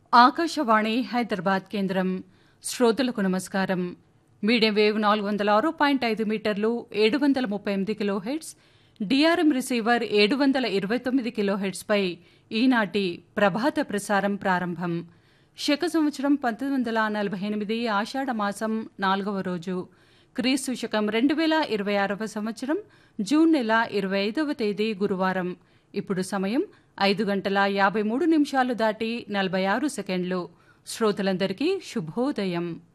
ఆకాశవాణి హైదరాబాద్ కేంద్రం శ్రోతలకు నమస్కారం మీడియం వేవ్ నాలుగు వందల ఆరు పాయింట్ ఐదు మీటర్లు ఏడు వందల ముప్పై ఎనిమిది కిలో హెడ్స్ డిఆర్ఎం రిసీవర్ ఏడు వందల ఇరవై తొమ్మిది కిలో హెడ్స్పై ఈనాటి ప్రభాత ప్రసారం ప్రారంభం శక సంవత్సరం పంతొమ్మిది వందల నలభై ఎనిమిది ఆషాఢ మాసం నాలుగవ రోజు క్రీస్తు శకం రెండు వేల ఇరవై ఆరవ సంవత్సరం జూన్ నెల ఇరవై ఐదవ తేదీ గురువారం ఇప్పుడు సమయం ఐదు గంటల యాభై మూడు నిమిషాలు దాటి నలభై ఆరు సెకండ్లు శ్రోతలందరికీ శుభోదయం